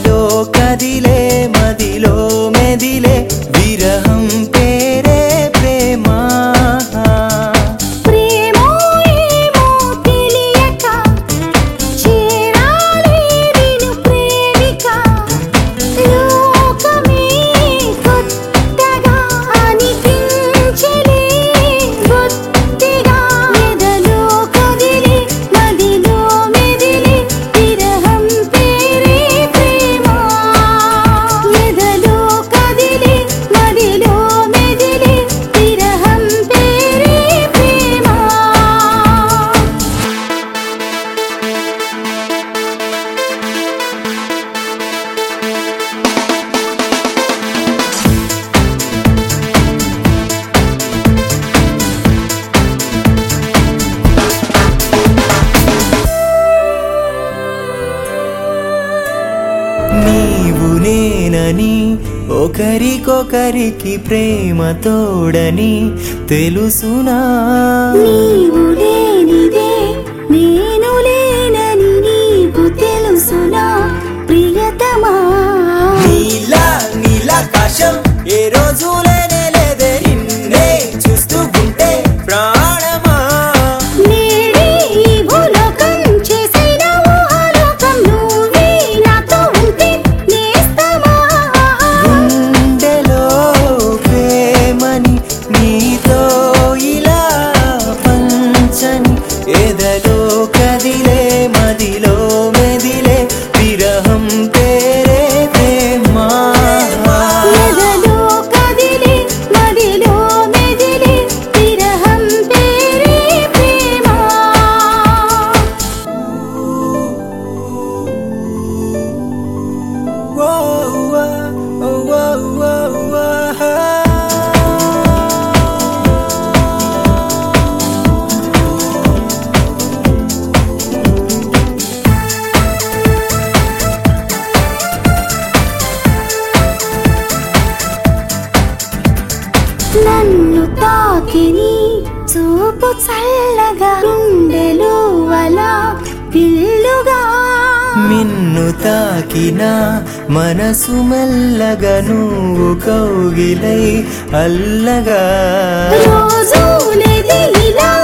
ఎదలో కదిలే మదిలో మెదిలే విరహం పేరే ప్రేమ ప్రేమో ఏమో తెలియక చేరాలి విను ప్రేమిక లోకమే కొత్తగా అనిపించలే బొత్తిగా ఎదలో కదిలి మదిలో మెదిలి విరహం పేరే ప్రేమ ఎదలో కదిలి మదిలో మెదిలి విరహం పేరే ప్రేమ నీవు నేనని ఒకరికొకరికి ప్రేమ తోడని తెలుసునా నీవు లేనిదే నేను లేనని నీకు తెలుసునా ప్రియతమా నీలా నీలాకాశం ఏ రోజు లేనే లేదే నిన్నే చూస్తూ ఉంటే ప్రాణమా నేడే ఈ భూలోకం చేసిన ఊహాలోకం నువ్వే నాతో ఉంటే నేస్తమా గుండెలో ప్రేమని నీతో ఇలా పంచని ఎదలో కదిలే మదిలో మెదిలే విరహం పేరే ప్రేమ ఎదలో కదిలి మదిలో మెదిలి విరహం పేరే ప్రేమ Whoa, whoa, whoa, whoa, whoa. నన్ను తాకిని చూపు చల్లగా గుండెలు అలా పిల్లుగా మిన్ను తాకిన మనసు మెల్లగా నువ్వు కౌగిలై అల్లగా రోజు లేది ఇలా